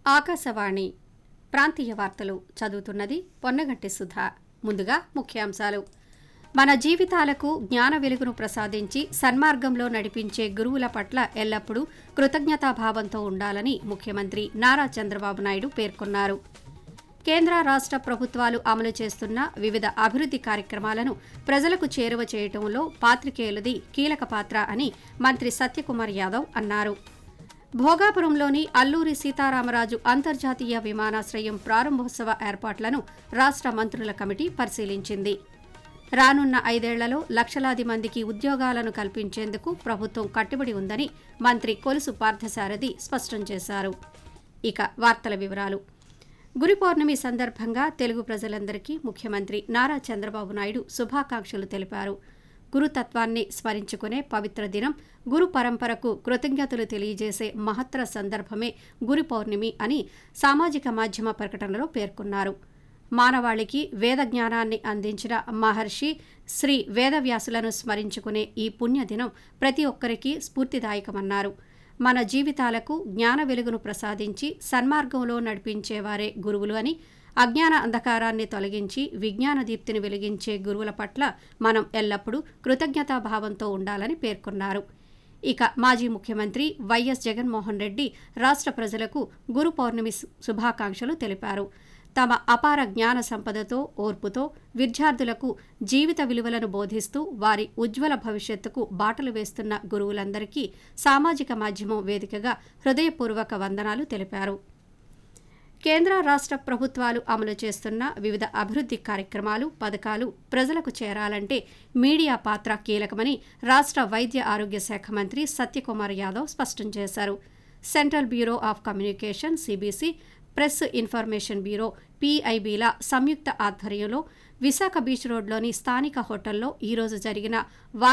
ఆకాశవాణి ప్రాంతీయ వార్తలు చదువుతున్నది పొన్నగంటి సుధా ముందుగా ముఖ్యాంశాలు మన జీవితాలకు జ్ఞాన వెలుగును ప్రసాదించి సన్మార్గంలో నడిపించే గురువుల పట్ల ఎల్లప్పుడూ కృతజ్ఞతాభావంతో ఉండాలని ముఖ్యమంత్రి నారా చంద్రబాబు నాయుడు పేర్కొన్నారు కేంద్ర రాష్ట్ర ప్రభుత్వాలు అమలు చేస్తున్న వివిధ అభివృద్ది కార్యక్రమాలను ప్రజలకు చేరువ చేయటంలో పాత్రికేయులది కీలక పాత్ర అని మంత్రి సత్యకుమార్ యాదవ్ అన్నారు భోగాపురంలోని అల్లూరి సీతారామరాజు అంతర్జాతీయ విమానాశ్రయం ప్రారంభోత్సవ ఏర్పాట్లను రాష్ట్ర మంత్రుల కమిటీ పరిశీలించింది రానున్న ఐదేళ్లలో లక్షలాది మందికి ఉద్యోగాలను కల్పించేందుకు ప్రభుత్వం కట్టుబడి ఉందని మంత్రి కొలుసు పార్థసారథి స్పష్టం చేశారు ఇక వార్తల వివరాలు గురు పౌర్ణమి సందర్భంగా తెలుగు ప్రజలందరికీ ముఖ్యమంత్రి నారా చంద్రబాబు నాయుడు శుభాకాంక్షలు తెలిపారు గురుతత్వాన్ని స్మరించుకునే పవిత్ర దినం గురు పరంపరకు కృతజ్ఞతలు తెలియజేసే మహత్తర సందర్భమే గురు పౌర్ణమి అని సామాజిక మాధ్యమ ప్రకటనలో పేర్కొన్నారు మానవాళికి వేద జ్ఞానాన్ని అందించిన మహర్షి శ్రీ వేదవ్యాసులను స్మరించుకునే ఈ పుణ్యదినం ప్రతి ఒక్కరికి స్ఫూర్తిదాయకమన్నారు మన జీవితాలకు జ్ఞాన వెలుగును ప్రసాదించి సన్మార్గంలో నడిపించేవారే గురువులు అని అజ్ఞాన అంధకారాన్ని తొలగించి విజ్ఞాన దీప్తిని వెలిగించే గురువుల పట్ల మనం ఎల్లప్పుడూ కృతజ్ఞతాభావంతో ఉండాలని పేర్కొన్నారు ఇక మాజీ ముఖ్యమంత్రి వైఎస్ జగన్మోహన్ రెడ్డి రాష్ట్ర ప్రజలకు గురు పౌర్ణమి శుభాకాంక్షలు తెలిపారు తమ అపార జ్ఞాన సంపదతో ఓర్పుతో విద్యార్థులకు జీవిత విలువలను బోధిస్తూ వారి ఉజ్వల భవిష్యత్తుకు బాటలు వేస్తున్న గురువులందరికీ సామాజిక మాధ్యమం వేదికగా హృదయపూర్వక వందనాలు తెలిపారు కేంద్ర రాష్ట్ర ప్రభుత్వాలు అమలు చేస్తున్న వివిధ అభివృద్ది కార్యక్రమాలు పథకాలు ప్రజలకు చేరాలంటే మీడియా పాత్ర కీలకమని రాష్ట్ర వైద్య ఆరోగ్య శాఖ మంత్రి సత్యకుమార్ యాదవ్ స్పష్టం చేశారు central bureau of communication C B C press information bureau పీఐబీల సంయుక్త ఆధ్వర్యంలో విశాఖ బీచ్ రోడ్లోని స్థానిక హోటల్లో ఈరోజు జరిగిన